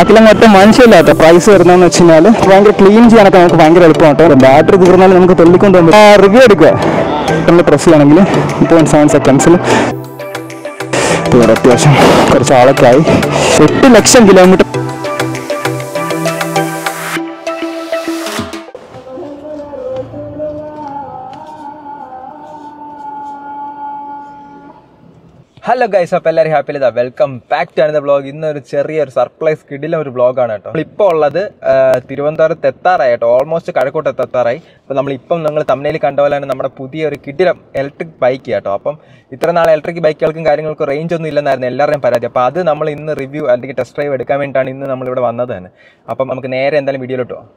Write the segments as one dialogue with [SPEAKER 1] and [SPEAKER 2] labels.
[SPEAKER 1] ബാക്കിലും ഒട്ടും മനുഷ്യമില്ലാത്ത പ്രൈസ് വരുന്നതെന്ന് വെച്ച് കഴിഞ്ഞാൽ ഭയങ്കര ക്ലീൻ ചെയ്യാനൊക്കെ നമുക്ക് ഭയങ്കര എളുപ്പമാണ് കേട്ടോ ബാറ്ററി തീർന്നാൽ നമുക്ക് തെള്ളിക്കൊണ്ട് പോകുമ്പോൾ റിവ്യൂ എടുക്കുക പ്രസ് ചെയ്യുകയാണെങ്കിൽ പോയിന്റ് സെവൻ സെക്കൻഡ്സിൽ ഇവിടെ അത്യാവശ്യം കുറച്ച് ആളൊക്കെ ആയി എട്ട് ലക്ഷം കിലോമീറ്റർ
[SPEAKER 2] ഹലോ ഗൈസ് അപ്പോൾ എല്ലാവരും ഹാപ്പി ഇതാ വെൽക്കം ബാക്ക് ടു ആണ് ബ്ലോഗ് ഇന്നൊരു ചെറിയൊരു സർപ്രൈസ് കിടില ഒരു ബ്ലോഗാണ് കേട്ടോ ഇപ്പോൾ ഉള്ളത് ആ, തിരുവനന്തപുരത്ത് എത്താറായി കേട്ടോ ഓൾമോസ്റ്റ് കഴക്കൂട്ട് എത്താറായി അപ്പോൾ നമ്മളിപ്പം നിങ്ങൾ തമിഴിൽ കണ്ട പോലെയാണ് നമ്മുടെ പുതിയ ഒരു കിടിലം ഇലക്ട്രിക് ബൈക്ക് കേട്ടോ അപ്പം ഇത്ര നാൾ ഇലക്ട്രിക് ബൈക്കുകൾക്കും കാര്യങ്ങൾക്കും റേഞ്ച് ഒന്നും ഇല്ലെന്നായിരുന്നു എല്ലാവരുടെയും പരാതി അപ്പോൾ അത് നമ്മൾ ഇന്ന് റിവ്യൂ അല്ലെങ്കിൽ ടെസ്റ്റ് ഡ്രൈവ് എടുക്കാൻ വേണ്ടിയിട്ടാണ് ഇന്ന് നമ്മളിവിടെ വന്നത് തന്നെ അപ്പം നമുക്ക് നേരെ എന്തായാലും വീഡിയോയിലോട്ട് പോകാം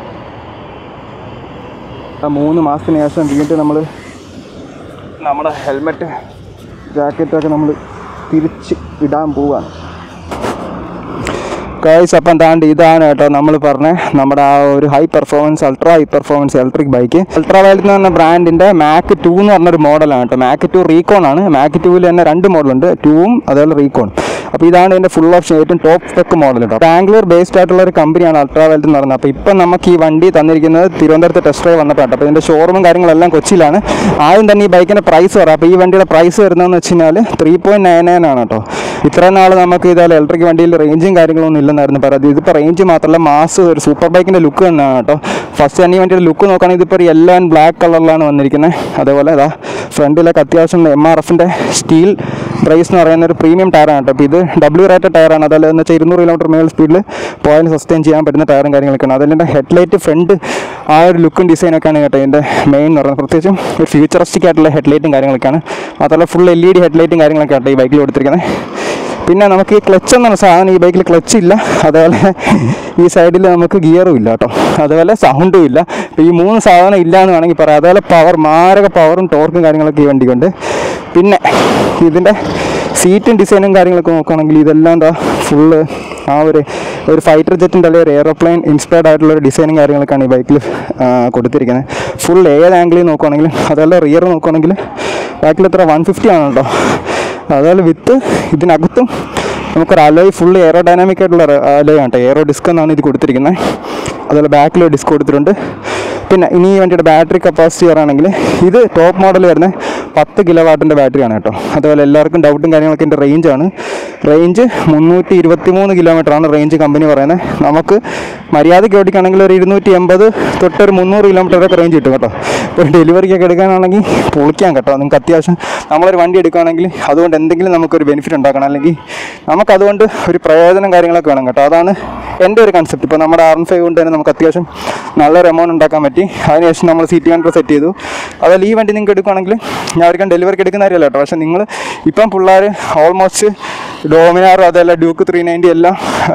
[SPEAKER 1] ആ മൂന്ന് മാസത്തിന് ശേഷം വീണ്ടും നമ്മൾ നമ്മുടെ ഹെൽമെറ്റ് ജാക്കറ്റൊക്കെ നമ്മൾ തിരിച്ച് ഇടാൻ പോവാണ് ഗൈസ് അപ്പം താണ്ട് ഇതാണ് കേട്ടോ നമ്മൾ പറഞ്ഞ നമ്മുടെ ആ ഒരു high performance ultra high performance electric bike Ultraviolette എന്ന് പറഞ്ഞ ബ്രാൻഡിൻ്റെ മാക്ക് ടു എന്ന് പറഞ്ഞൊരു മോഡലാണ് കേട്ടോ മാക്ക് ടു റീകോൺ ആണ് മാക്ക് ടുവിൽ തന്നെ രണ്ട് മോഡലുണ്ട് ടൂവും അതുപോലെ റീകോൺ അപ്പോൾ ഇതാണ് ഇതിൻ്റെ ഫുൾ ഓപ്ഷൻ ഏറ്റവും ടോപ്പ് സ്പെക്ക് മോഡൽ കേട്ടോ ബാംഗ്ലൂർ ബേസ്ഡ് ആയിട്ടുള്ള ഒരു കമ്പനിയാണ് അൾട്രാ വയലറ്റ് എന്ന് പറയുന്നത് അപ്പോൾ ഇപ്പം നമുക്ക് ഈ വണ്ടി തന്നിരിക്കുന്നത് തിരുവനന്തപുരത്ത് ടെസ്റ്റ് ഡ്രൈവ് വന്നപ്പോഴാണ് അപ്പോൾ ഇതിൻ്റെ ഷോറൂമും കാര്യങ്ങളെല്ലാം കൊച്ചിയിലാണ് ആദ്യം തന്നെ ഈ ബൈക്കിൻ്റെ പ്രൈസ് പറയാം അപ്പോൾ ഈ വണ്ടിയുടെ പ്രൈസ് വരുന്നതെന്ന് വെച്ച് കഴിഞ്ഞാൽ ത്രീ പോയിൻറ്റ് നയൻ നയൻ ആണ് കേട്ടോ ഇത്രയും നാൾ നമുക്ക് ഇതായാലും ഇലക്ട്രിക് വണ്ടിയിൽ റേഞ്ചും കാര്യങ്ങളൊന്നും ഇല്ലെന്നായിരുന്നു പറയുന്നത് ഇതിപ്പോൾ റേഞ്ച് മാത്രമല്ല മാസ് ഒരു സൂപ്പർ ബൈക്കിൻ്റെ ലുക്ക് തന്നെയാണ് കേട്ടോ ഫസ്റ്റ് തന്നെ ഈ വണ്ടിയുടെ ലുക്ക് നോക്കുകയാണെങ്കിൽ ഇതിപ്പോൾ ഒരു യെല്ലോ ആൻഡ് ബ്ലാക്ക് കളറിലാണ് വന്നിരിക്കുന്നത് അതേപോലെ ഇതാ ഫ്രണ്ടിലൊക്കെ അത്യാവശ്യം എം ആർ എഫിൻ്റെ സ്റ്റീൽ ബ്രേസ് എന്ന് പറയുന്ന ഒരു പ്രീമിയം ടയറാണ് കേട്ടോ അപ്പോൾ ഇത് ഡബ്ല്യു റേറ്റഡ് ടയറാണ് അതല്ല എന്ന് വെച്ചാൽ ഇരുന്നൂറ് കിലോമീറ്റർ മേൽ സ്പീഡിൽ പോയാലും സസ്റ്റെയിൻ ചെയ്യാൻ പറ്റുന്ന ടയറും കാര്യങ്ങളൊക്കെയാണ് അതിൻ്റെ ഹെഡ്ലൈറ്റ് ഫ്രണ്ട് ആ ഒരു ലുക്കും ഡിസൈനൊക്കെയാണ് കേട്ടോ ഇതിൻ്റെ മെയിൻ എന്ന് പറയുന്നത് പ്രത്യേകിച്ചും ഒരു ഫ്യൂച്ചറിസ്റ്റിക് ആയിട്ടുള്ള ഹെഡ്ലൈറ്റും കാര്യങ്ങളൊക്കെയാണ് മാത്രമല്ല ഫുൾ എൽ ഇ ഡി ഹെഡ്ലൈറ്റും കാര്യങ്ങളൊക്കെ ആട്ടോ ഈ ബൈക്കിൽ കൊടുത്തിരിക്കുന്നത് പിന്നെ നമുക്ക് ഈ ക്ലച്ച് എന്നാണ് സാധനം ഈ ബൈക്കിൽ ക്ലച്ച് ഇല്ല അതുപോലെ ഈ സൈഡിൽ നമുക്ക് ഗിയറും ഇല്ല കേട്ടോ അതുപോലെ സൗണ്ടും ഇല്ല അപ്പോൾ ഈ മൂന്ന് സാധനം ഇല്ല എന്ന് വേണമെങ്കിൽ പറയാം അതുപോലെ പവർ മാരക പവറും ടോർക്കും കാര്യങ്ങളൊക്കെ ഈ വണ്ടിക്കുണ്ട് പിന്നെ ഇതിൻ്റെ സീറ്റും ഡിസൈനും കാര്യങ്ങളൊക്കെ നോക്കുകയാണെങ്കിൽ ഇതെല്ലാം എന്താ ഫുള്ള് ആ ഒരു ഒരു ഫൈറ്റർ ജെറ്റിൻ്റെ അല്ലെങ്കിൽ ഒരു എയറോപ്ലെയിൻ ഇൻസ്പയർഡ് ആയിട്ടുള്ള ഒരു ഡിസൈനും കാര്യങ്ങളൊക്കെയാണ് ഈ ബൈക്കിൽ കൊടുത്തിരിക്കുന്നത് ഫുൾ ഏത് ആംഗിളിൽ നോക്കുകയാണെങ്കിൽ അതല്ല റിയർ നോക്കുകയാണെങ്കിൽ ബാക്കിൽ എത്ര വൺ ഫിഫ്റ്റി ആണ് കേട്ടോ അതുപോലെ വിത്ത് ഇതിനകത്തും നമുക്കൊരു അലോയ് ഫുള്ള് എയറോ ഡൈനാമിക് ആയിട്ടുള്ള അലോയ് ആണ് കേട്ടോ എയറോ ഡിസ്ക് എന്നാണ് ഇത് കൊടുത്തിരിക്കുന്നത് അതുപോലെ ബാക്കിൽ ഡിസ്ക് കൊടുത്തിട്ടുണ്ട് പിന്നെ ഇനി ഈ വണ്ടിയുടെ ബാറ്ററി കപ്പാസിറ്റി പറയുകയാണെങ്കിൽ ഇത് ടോപ്പ് മോഡൽ വരുന്ന പത്ത് കിലോ വാട്ടിൻ്റെ ബാറ്ററിയാണ് കേട്ടോ അതുപോലെ എല്ലാവർക്കും ഡൗട്ടും കാര്യങ്ങളൊക്കെ ഇതിൻ്റെ റേഞ്ചാണ് റേഞ്ച് മുന്നൂറ്റി ഇരുപത്തി മൂന്ന് കിലോമീറ്റർ ആണ് റേഞ്ച് കമ്പനി പറയുന്നത് നമുക്ക് മര്യാദയ്ക്ക് ഓടിക്കുകയാണെങ്കിൽ ഒരു ഇരുന്നൂറ്റി എൺപത് തൊട്ടൊരു മുന്നൂറ് കിലോമീറ്റർ വരെ റേഞ്ച് കിട്ടും കേട്ടോ ഇപ്പോൾ ഡെലിവറിക്കൊക്കെ എടുക്കാനാണെങ്കിൽ പൊളിക്കാം കേട്ടോ നിങ്ങൾക്ക് അത്യാവശ്യം നമ്മളൊരു വണ്ടി എടുക്കുകയാണെങ്കിൽ അതുകൊണ്ട് എന്തെങ്കിലും നമുക്കൊരു ബെനിഫിറ്റ് ഉണ്ടാക്കണം അല്ലെങ്കിൽ നമുക്കതുകൊണ്ട് ഒരു പ്രയോജനം കാര്യങ്ങളൊക്കെ വേണം കേട്ടോ അതാണ് എൻ്റെ ഒരു കൺസെപ്റ്റ് ഇപ്പോൾ നമ്മുടെ ആർ ഫൈവ് കൊണ്ട് തന്നെ നമുക്ക് അത്യാവശ്യം നല്ലൊരു എമൗണ്ട് ഉണ്ടാക്കാൻ പറ്റി അതിനുശേഷം നമ്മൾ സീറ്റ് കൺട്രോൾ സെറ്റ് ചെയ്തു അതുപോലെ ഈ വണ്ടി നിങ്ങൾക്ക് എടുക്കുകയാണെങ്കിൽ ഞാൻ ഒരിക്കലും ഡെലിവറിക്ക് എടുക്കുന്ന കാര്യമല്ല കേട്ടോ പക്ഷേ നിങ്ങൾ ഇപ്പം പിള്ളേർ ഓൾമോസ്റ്റ് ഡോമിനാറും അതല്ല ഡ്യൂക്ക് ത്രീ നയൻറ്റി എല്ലാം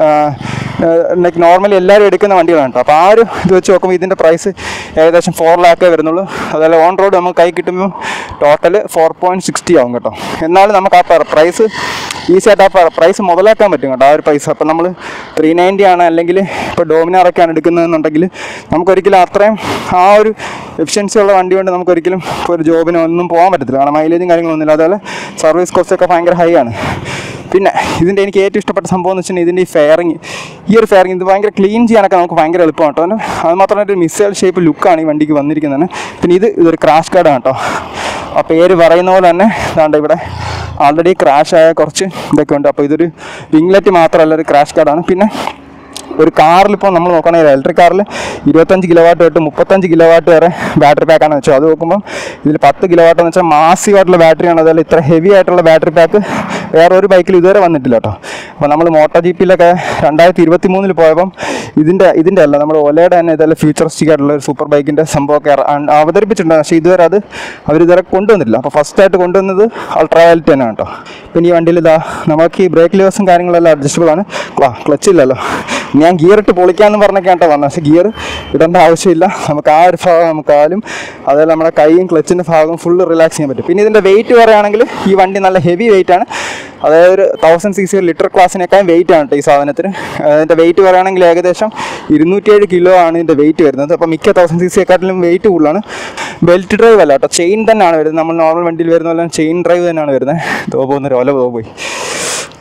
[SPEAKER 1] ലൈക്ക് നോർമലി എല്ലാവരും എടുക്കുന്ന വണ്ടികളാണ് കേട്ടോ അപ്പോൾ ആ ഒരു ഇത് വെച്ച് നോക്കുമ്പോൾ ഇതിൻ്റെ പ്രൈസ് ഏകദേശം ഫോർ ലാക്കേ വരുന്നുള്ളൂ അതുപോലെ ഓൺ റോഡ് നമുക്ക് കൈ കിട്ടുമ്പോൾ ടോട്ടൽ ഫോർ പോയിൻറ്റ് സിക്സ്റ്റി ആവും കേട്ടോ എന്നാലും നമുക്ക് ആ പ്രൈസ് ഈസി ആയിട്ട് ആ പ്രൈസ് മുതലാക്കാൻ പറ്റും കേട്ടോ ആ ഒരു പൈസ അപ്പോൾ നമ്മൾ ത്രീ നയൻറ്റി ആണ് അല്ലെങ്കിൽ ഇപ്പോൾ ഡോമിനാറൊക്കെയാണ് എടുക്കുന്നതെന്നുണ്ടെങ്കിൽ നമുക്കൊരിക്കലും അത്രയും ആ ഒരു എഫിഷ്യൻസി ഉള്ള വണ്ടി കൊണ്ട് നമുക്കൊരിക്കലും ഇപ്പോൾ ഒരു ജോബിനോ ഒന്നും പോകാൻ പറ്റത്തില്ല കാരണം മൈലേജും കാര്യങ്ങളൊന്നുമില്ല അതുപോലെ സർവീസ് കോസ്റ്റ് ഒക്കെ ഭയങ്കര ഹൈ ആണ് പിന്നെ ഇതിൻ്റെ എനിക്ക് ഏറ്റവും ഇഷ്ടപ്പെട്ട സംഭവം എന്ന് വെച്ചിട്ടുണ്ടെങ്കിൽ ഇതിൻ്റെ ഈ ഫെയറിങ് ഈ ഒരു ഫെയറിങ് ഇത് ഭയങ്കര ക്ലീൻ ചെയ്യാനൊക്കെ നമുക്ക് ഭയങ്കര എളുപ്പമാണ് കേട്ടോ അത് മാത്രമല്ല ഒരു മിസൈൽ ഷേപ്പ് ലുക്കാണ് ഈ വണ്ടിക്ക് വന്നിരിക്കുന്നത് പിന്നെ ഇത് ഇതൊരു ക്രാഷ് കാർഡാണ് കേട്ടോ ആ പേര് പറയുന്ന പോലെ തന്നെ ഇതാണ്ട് ഇവിടെ ആൾറെഡി ക്രാഷ് ആയ കുറച്ച് ഇതൊക്കെ ഉണ്ട് അപ്പോൾ ഇതൊരു വിംഗ്ലെറ്റ് മാത്രമല്ല ഒരു ക്രാഷ് കാർഡാണ് പിന്നെ ഒരു കാറിൽ ഇപ്പോൾ നമ്മൾ നോക്കുകയാണെങ്കിൽ ഇലക്ട്രിക് കാറിൽ ഇരുപത്തഞ്ച് കിലോ വാട്ട് തൊട്ട് മുപ്പത്തഞ്ച് കിലോ വാട്ട് വരെ ബാറ്ററി പാക്കാണെന്ന് വെച്ചാൽ അത് നോക്കുമ്പോൾ ഇതിൽ പത്ത് കിലോ വാട്ട് എന്ന് വെച്ചാൽ മാസീവ് ആയിട്ടുള്ള ബാറ്ററിയാണ് അതുപോലെ ഇത്ര ഹെവി ആയിട്ടുള്ള ബാറ്ററി പാക്ക് വേറെ ഒരു ബൈക്കിൽ ഇതുവരെ വന്നിട്ടില്ല കേട്ടോ അപ്പോൾ നമ്മൾ മോട്ടോ ജി പിയിലൊക്കെ രണ്ടായിരത്തി ഇരുപത്തി മൂന്നിൽ പോയപ്പം ഇതിൻ്റെ ഇതിൻ്റെ അല്ല നമ്മുടെ ഒലയുടെ തന്നെ ഇതെല്ലാം ഫ്യൂച്ചറിസ്റ്റിക് ആയിട്ടുള്ള ഒരു സൂപ്പർ ബൈക്കിൻ്റെ സംഭവമൊക്കെ ഇറ- അ- അവതരിപ്പിച്ചിട്ടുണ്ട് പക്ഷേ ഇതുവരെ അത് അവർ ഇതുവരെ കൊണ്ടുവന്നിട്ടില്ല അപ്പോൾ ഫസ്റ്റ് ആയിട്ട് കൊണ്ടുവന്നത് അൾട്രാ വയലറ്റ് തന്നെയാണ് കേട്ടോ പിന്നെ ഈ വണ്ടിയിൽ ഇതാ നമുക്ക് ഈ ബ്രേക്ക് ലിവേഴ്സും കാര്യങ്ങളെല്ലാം അഡ്ജസ്റ്റബിൾ ആണ് ക്ലച്ച് ഇല്ലല്ലോ ഞാൻ ഗിയർ ഇട്ട് പൊളിക്കാമെന്ന് പറഞ്ഞൊക്കെയാണ് വന്നത് പക്ഷേ ഗിയർ ഇടേണ്ട ആവശ്യമില്ല നമുക്ക് ആ ഒരു ഭാഗം നമുക്ക് കാലും അതുപോലെ നമ്മുടെ കൈയും ക്ലച്ചിൻ്റെ ഭാഗം ഫുള്ള് റിലാക്സ് ചെയ്യാൻ പറ്റും പിന്നെ ഇതിൻ്റെ വെയിറ്റ് പറയുകയാണെങ്കിൽ ഈ വണ്ടി നല്ല ഹെവി വെയിറ്റ് ആണ് അതായത് ഒരു തൗസൻഡ് സി സി ലിറ്റർ ക്ലാസ്സിനേക്കാൾ വെയിറ്റ് ആണ് കേട്ടോ ഈ സാധനത്തിന് അതിൻ്റെ വെയിറ്റ് പറയുകയാണെങ്കിൽ ഏകദേശം ഇരുന്നൂറ്റിയേഴ് കിലോ ആണ് ഇതിൻ്റെ വെയിറ്റ് വരുന്നത് അപ്പോൾ മിക്ക തൗസൻഡ് സി സിയെക്കാട്ടിലും വെയിറ്റ് കൂടുതലാണ് ബെൽറ്റ് ഡ്രൈവ് അല്ല കേട്ടോ ചെയിൻ തന്നെയാണ് വരുന്നത് നമ്മൾ നോർമൽ വണ്ടിയിൽ വരുന്ന പോലെ ചെയിൻ ഡ്രൈവ് തന്നെയാണ് വരുന്നത് ദോ പോകുന്ന ഒരു ഒല ദോ പോയി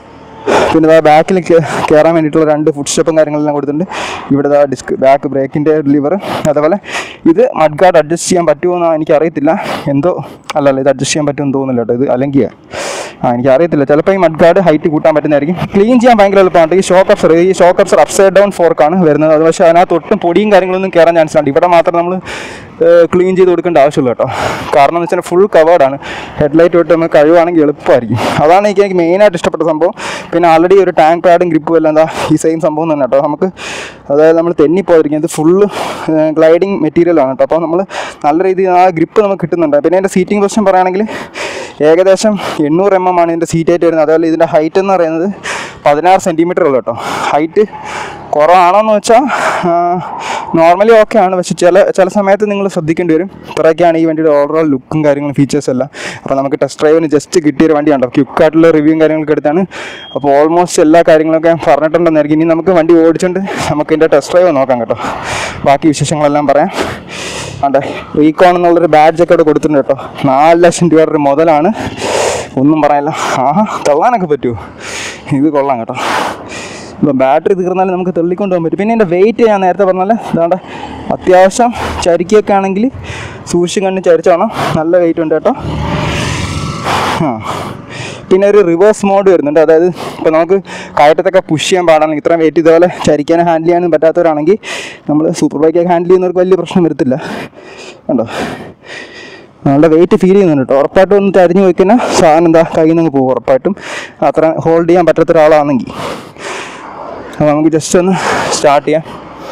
[SPEAKER 1] പിന്നെ ഇതാ ബാക്കിൽ കയറാൻ വേണ്ടിയിട്ടുള്ള രണ്ട് ഫുഡ് സ്റ്റെപ്പും കാര്യങ്ങളെല്ലാം കൊടുത്തിട്ടുണ്ട് ഇവിടെ ഇതാ ഡിസ്ക് ബാക്ക് ബ്രേക്കിൻ്റെ ലിവർ അതേപോലെ ഇത് മഡ് ഗാർഡ് അഡ്ജസ്റ്റ് ചെയ്യാൻ പറ്റുമോ എന്ന് എനിക്കറിയത്തില്ല എന്തോ അല്ലല്ല ഇത് അഡ്ജസ്റ്റ് ചെയ്യാൻ പറ്റുമെന്ന് തോന്നുന്നില്ല കേട്ടോ ഇത് അല്ലെങ്കിൽ ആ എനിക്ക് അറിയത്തില്ല ചിലപ്പോൾ ഈ മഡ് ഗാർഡ് ഹൈറ്റ് കൂട്ടാൻ പറ്റുന്നതായിരിക്കും ക്ലീൻ ചെയ്യാൻ ഭയങ്കര എളുപ്പമാണ് ഈ ഷോക്ക് അപ്സർ ഈ ഷോക്ക് അപ്സർ അപ്സൈഡ് ഡൗൺ ഫോർക്കാണ് വരുന്നത് അത് പക്ഷേ അതിനകത്ത് ഒട്ടും പൊടിയും കാര്യങ്ങളൊന്നും കയറാൻ ചാൻസ് ഉണ്ട് ഇവിടെ മാത്രം നമ്മൾ ക്ലീൻ ചെയ്ത് കൊടുക്കേണ്ട ആവശ്യമുള്ളൂ കേട്ടോ കാരണം എന്ന് വെച്ചാൽ ഫുൾ കവേർഡാണ് ഹെഡ്ലൈറ്റ് തൊട്ട് നമുക്ക് കഴിവാണെങ്കിൽ എളുപ്പമായിരിക്കും അതാണ് എനിക്ക് എനിക്ക് മെയിനായിട്ട് ഇഷ്ടപ്പെട്ട സംഭവം പിന്നെ ആൾറെഡി ഒരു ടാങ്ക് പാഡും ഗ്രിപ്പും എല്ലാം എന്താ ഈ സെയിം സംഭവം തന്നെ കേട്ടോ നമുക്ക് അതായത് നമ്മൾ തെന്നിപ്പോയിരിക്കും ഇത് ഫുള്ള് ഗ്ലൈഡിങ് മെറ്റീരിയലാണ് കേട്ടോ അപ്പോൾ നമ്മൾ നല്ല രീതിയിൽ ആ ഗ്രിപ്പ് നമുക്ക് കിട്ടുന്നുണ്ട് പിന്നെ എൻ്റെ സീറ്റിംഗ് പൊസിഷൻ പറയുകയാണെങ്കിൽ ഏകദേശം എണ്ണൂറ് എം എം ആണ് ഇതിൻ്റെ സീറ്റ് ആയിട്ട് വരുന്നത് അതുപോലെ ഇതിൻ്റെ ഹൈറ്റ് എന്ന് പറയുന്നത് പതിനാറ് സെൻറ്റിമീറ്റർ ഉള്ളൂ കേട്ടോ ഹൈറ്റ് കുറവാണോന്ന് വെച്ചാൽ നോർമലി ഓക്കെ ആണ് പക്ഷെ ചില ചില സമയത്ത് നിങ്ങൾ ശ്രദ്ധിക്കേണ്ടി വരും ഇത്രയൊക്കെയാണ് ഈ വണ്ടിയുടെ ഓവറോൾ ലുക്കും കാര്യങ്ങളും ഫീച്ചേഴ്സ് എല്ലാം അപ്പോൾ നമുക്ക് ടെസ്റ്റ് ഡ്രൈവിന് ജസ്റ്റ് കിട്ടിയൊരു വണ്ടിയാണ് ക്വിക്കായിട്ടുള്ള റിവ്യൂവും കാര്യങ്ങളൊക്കെ എടുത്താണ് അപ്പോൾ ഓൾമോസ്റ്റ് എല്ലാ കാര്യങ്ങളൊക്കെ ഞാൻ പറഞ്ഞിട്ടുണ്ടെന്നായിരിക്കും ഇനി നമുക്ക് വണ്ടി ഓടിച്ചുകൊണ്ട് നമുക്ക് ഇതിൻ്റെ ടെസ്റ്റ് ഡ്രൈവ് നോക്കാം കേട്ടോ ബാക്കി വിശേഷങ്ങളെല്ലാം പറയാം അതെ റീകോൺ എന്നുള്ളൊരു ബാഡ്ജൊക്കെ അവിടെ കൊടുത്തിട്ടുണ്ട് കേട്ടോ നാല് ലക്ഷം രൂപയുടെ ഒരു മുതലാണ് ഒന്നും പറയാനില്ല ആ തള്ളാനൊക്കെ പറ്റുമോ ഇത് കൊള്ളാം കേട്ടോ ഇപ്പം ബാറ്ററി തീർന്നാൽ നമുക്ക് തെള്ളിക്കൊണ്ട് പോകാൻ പറ്റും പിന്നെ എൻ്റെ വെയിറ്റ് ഞാൻ നേരത്തെ പറഞ്ഞാൽ ഇതാണ്ട് അത്യാവശ്യം ചരിക്കൊക്കെ ആണെങ്കിൽ സൂക്ഷിച്ചും കണ്ട് ചരിച്ചോണം നല്ല വെയിറ്റ് ഉണ്ട് കേട്ടോ ആ പിന്നെ ഒരു റിവേഴ്സ് മോഡ് വരുന്നുണ്ട് അതായത് ഇപ്പോൾ നമുക്ക് കയറ്റത്തൊക്കെ പുഷ് ചെയ്യാൻ പാടാണെങ്കിൽ ഇത്രയും വെയിറ്റ് ഇതുപോലെ ചരിക്കാനും ഹാൻഡിൽ ചെയ്യാനും പറ്റാത്തവരാണെങ്കിൽ നമ്മൾ സൂപ്പർ ബൈക്കൊക്കെ ഹാൻഡിൽ ചെയ്യുന്നവർക്ക് വലിയ പ്രശ്നം വരത്തില്ല കണ്ടോ നമ്മളുടെ വെയിറ്റ് ഫീൽ ചെയ്യുന്നുണ്ട് കേട്ടോ ഉറപ്പായിട്ടും ഒന്ന് ചരിഞ്ഞ് പോയി കഴിഞ്ഞാൽ സാധനം എന്താ കയ്യിൽ നിന്ന് പോകും ഉറപ്പായിട്ടും അത്ര ഹോൾഡ് ചെയ്യാൻ പറ്റാത്ത ഒരാളാണെങ്കിൽ അപ്പോൾ നമുക്ക് ജസ്റ്റ് ഒന്ന് സ്റ്റാർട്ട് ചെയ്യാം